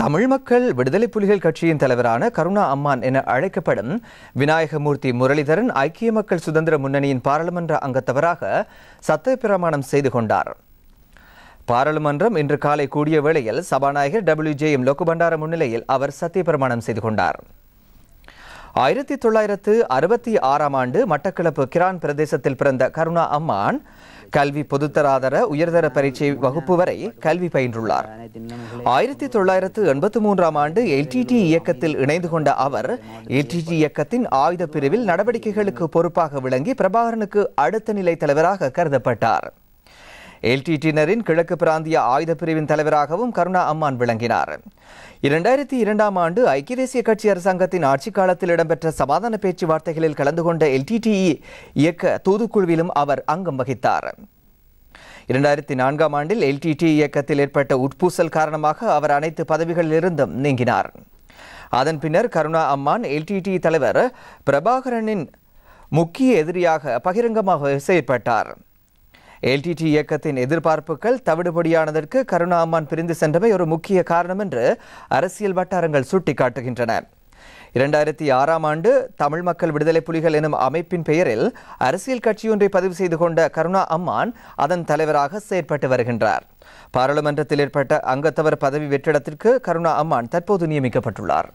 தமிழ் மக்கள் விடுதலை புலிகள் கட்சியின் தலைவரான கருணா அம்மான் என அழைக்கப்படும் விநாயகமூர்த்தி முரளிதரன் ஐக்கிய மக்கள் சுதந்திர முன்னணியின் பாராளுமன்ற அங்கத்தவராக சத்திய பிரமாணம் செய்து கொண்டார் பாராளுமன்றம் இன்று காலை கூடிய வேளையில் சபாநாயகர் டபிள்யூ ஜே எம் லோக்குபண்டார முன்னிலையில் அவர் சத்திய பிரமாணம் செய்து கொண்டார் ஆயிரத்தி தொள்ளாயிரத்து அறுபத்தி ஆறாம் ஆண்டு மட்டக்களப்பு கிரான் பிரதேசத்தில் பிறந்த கருணா அம்மான் கல்வி பொதுத்தராதர உயர்தர பரீட்சை வகுப்பு வரை கல்வி பயின்றுள்ளார் ஆயிரத்தி தொள்ளாயிரத்து எண்பத்தி மூன்றாம் ஆண்டு எல்டிடி இயக்கத்தில் இணைந்து கொண்ட அவர் எல்டிடி இயக்கத்தின் ஆயுத பிரிவில் நடவடிக்கைகளுக்கு பொறுப்பாக விளங்கி பிரபாகரனுக்கு அடுத்த நிலை தலைவராக கருதப்பட்டார் எல்டிடியினரின் கிழக்கு பிராந்திய ஆயுத பிரிவின் தலைவராகவும் கருணா அம்மான் விளங்கினார் இரண்டாயிரத்தி இரண்டாம் ஆண்டு ஐக்கிய தேசிய கட்சி அரசாங்கத்தின் ஆட்சி காலத்தில் இடம்பெற்ற சமாதான பேச்சுவார்த்தைகளில் கலந்து கொண்ட எல்டிடிஇ இயக்க தூதுக்குழுவிலும் அவர் அங்கம் வகித்தார் இரண்டாயிரத்தி நான்காம் ஆண்டில் எல்டிடி இயக்கத்தில் ஏற்பட்ட உட்பூசல் காரணமாக அவர் அனைத்து பதவிகளிலிருந்தும் நீங்கினார் அதன் பின்னர் கருணா அம்மான் எல்டிடி தலைவர் பிரபாகரனின் முக்கிய எதிரியாக பகிரங்கமாக செயற்பட்டார் எல்டிடி இயக்கத்தின் எதிர்பார்ப்புகள் தவிடுபடியானதற்கு கருணா அம்மான் பிரிந்து சென்றவை ஒரு முக்கிய காரணம் என்று அரசியல் வட்டாரங்கள் சுட்டிக்காட்டுகின்றன இரண்டாயிரத்தி ஆறாம் ஆண்டு தமிழ் மக்கள் விடுதலை புலிகள் எனும் அமைப்பின் பெயரில் அரசியல் கட்சியொன்றை பதிவு செய்து கொண்ட கருணா அம்மான் அதன் தலைவராக செயற்பட்டு வருகின்றார் பாராளுமன்றத்தில் ஏற்பட்ட அங்கத்தவர் பதவி வெற்றிடத்திற்கு கருணா அம்மான் தற்போது நியமிக்கப்பட்டுள்ளார்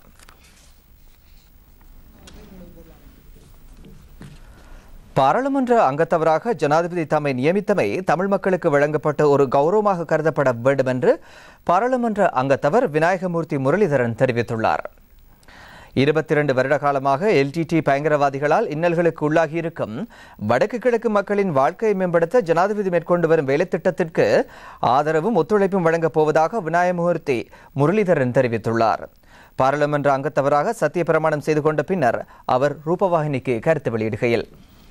பாராளுமன்ற அங்கத்தவராக ஜனாதிபதி தம்மை நியமித்தமை தமிழ் மக்களுக்கு வழங்கப்பட்ட ஒரு கௌரவமாக கருதப்பட வேண்டும் என்று பாராளுமன்ற அங்கத்தவர் விநாயகமூர்த்தி முரளிதரன் தெரிவித்துள்ளார் இருபத்தி இரண்டு வருட காலமாக எல்டிடி பயங்கரவாதிகளால் இன்னல்களுக்கு உள்ளாகியிருக்கும் வடக்கு கிழக்கு மக்களின் வாழ்க்கையை மேம்படுத்த ஜனாதிபதி மேற்கொண்டு வரும் வேலைத்திட்டத்திற்கு ஆதரவும் ஒத்துழைப்பும் வழங்கப் போவதாக விநாயகமூர்த்தி முரளிதரன் தெரிவித்துள்ளார் பாராளுமன்ற அங்கத்தவராக சத்திய பிரமாணம் செய்து கொண்ட பின்னர் அவர் ரூபவாகினிக்கு கருத்து வெளியிடுகையில்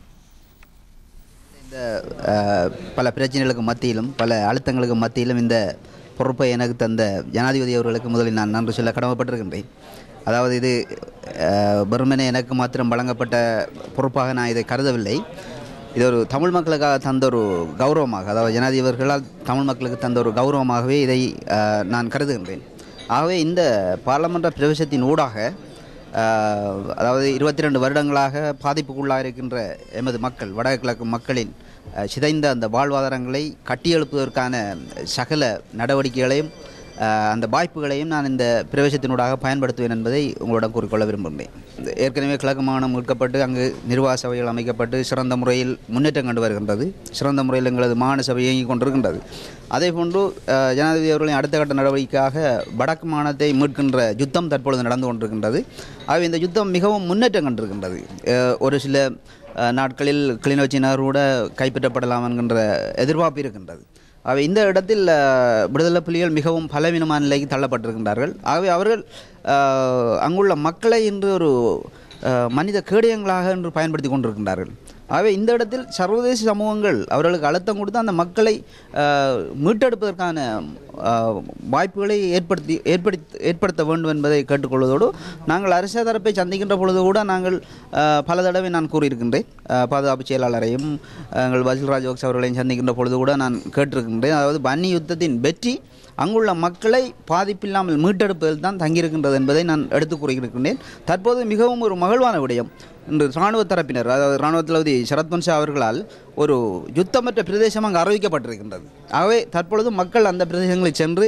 இந்த அஹ், பல பிரச்சனைகளுக்கு மத்தியிலும் பல அழுத்தங்களுக்கு மத்தியிலும் இந்த பொறுப்பை எனக்கு தந்த ஜனாதிபதி அவர்களுக்கு முதலில் நான் நன்றி சொல்ல கடமைப்பட்டிருக்கின்றேன் அதாவது இது அஹ், வெறுமனே எனக்கு மாத்திரம் வழங்கப்பட்ட பொறுப்பாக நான் இதை கருதவில்லை இது ஒரு தமிழ் மக்களுக்காக தந்த ஒரு கௌரவமாக அதாவது ஜனாதிபதி அவர்களால் தமிழ் மக்களுக்கு தந்த ஒரு கௌரவமாகவே இதை அஹ், நான் கருதுகின்றேன் ஆகவே இந்த பாராளுமன்ற பிரவேசத்தின் ஊடாக ஆஹ், அதாவது இருபத்தி ரெண்டு வருடங்களாக பாதிப்புக்குள்ளாக இருக்கின்ற எமது மக்கள் வடகிழக்கு மக்களின் ஆஹ், சிதைந்த அந்த வாழ்வாதாரங்களை கட்டியெழுப்புவதற்கான சகல நடவடிக்கைகளையும் ஆஹ், அந்த வாய்ப்புகளையும் நான் இந்த பிரவேசத்தினூடாக பயன்படுத்துவேன் என்பதை உங்களிடம் கூறிக்கொள்ள விரும்புகிறேன் ஏற்கனவே கிழக்கு மாகாணம் மீட்கப்பட்டு அங்கு நிர்வாக சபைகள் அமைக்கப்பட்டு சிறந்த முறையில் முன்னேற்றம் கண்டு வருகின்றது சிறந்த முறையில் எங்களது மாகாண சபை இயங்கிக் கொண்டிருக்கின்றது அதே போன்று அஹ், ஜனாதிபதி அவர்களின் அடுத்த கட்ட நடவடிக்கையாக வடக்கு மாகாணத்தை மீட்கின்ற யுத்தம் தற்பொழுது நடந்து கொண்டிருக்கின்றது ஆகவே இந்த யுத்தம் மிகவும் முன்னேற்றம் கண்டிருக்கின்றது அஹ், ஒரு சில அஹ், நாட்களில் கிளிநொச்சி நகர் கூட கைப்பற்றப்படலாம் என்கின்ற எதிர்பார்ப்பு இருக்கின்றது ஆகவே இந்த இடத்தில் அஹ், விடுதலை புலிகள் மிகவும் பலவீனமான நிலைக்கு தள்ளப்பட்டிருக்கின்றார்கள் ஆகவே அவர்கள் அஹ், அங்குள்ள மக்களை இன்று ஒரு அஹ், மனித கேடயங்களாக என்று பயன்படுத்தி கொண்டிருக்கின்றார்கள் ஆகவே இந்த இடத்தில் சர்வதேச சமூகங்கள் அவர்களுக்கு அழுத்தம் கொடுத்து அந்த மக்களை அஹ், மீட்டெடுப்பதற்கான அஹ், வாய்ப்புகளை ஏற்படுத்தி ஏற்படுத்தி ஏற்படுத்த வேண்டும் என்பதை கேட்டுக்கொள்வதோடு நாங்கள் அரச தரப்பை சந்திக்கின்ற பொழுது கூட நாங்கள் அஹ், பல தடவை நான் கூறியிருக்கின்றேன் அஹ், பாதுகாப்பு செயலாளரையும் எங்கள் வசில் ராஜபக்ச அவர்களையும் சந்திக்கின்ற பொழுது கூட நான் கேட்டிருக்கின்றேன் அதாவது பன்னி யுத்தத்தின் வெற்றி அங்குள்ள மக்களை பாதிப்பில்லாமல் மீட்டெடுப்பதில் தான் தங்கியிருக்கின்றது என்பதை நான் எடுத்து கூறியிருக்கின்றேன் தற்போது மிகவும் ஒரு மகிழ்வான விடயம் இன்று இராணுவ தரப்பினர் அதாவது இராணுவ தளபதி சரத்வன்ஷா அவர்களால் ஒரு யுத்தமற்ற பிரதேசம் அங்கு அறிவிக்கப்பட்டிருக்கின்றது ஆகவே தற்பொழுது மக்கள் அந்த பிரதேசங்களில் சென்று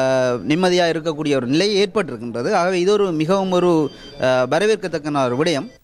நிம்மதியாக இருக்கக்கூடிய ஒரு நிலை ஏற்பட்டிருக்கின்றது ஆகவே இது ஒரு மிகவும் ஒரு அஹ், வரவேற்கத்தக்க ஒரு விடயம்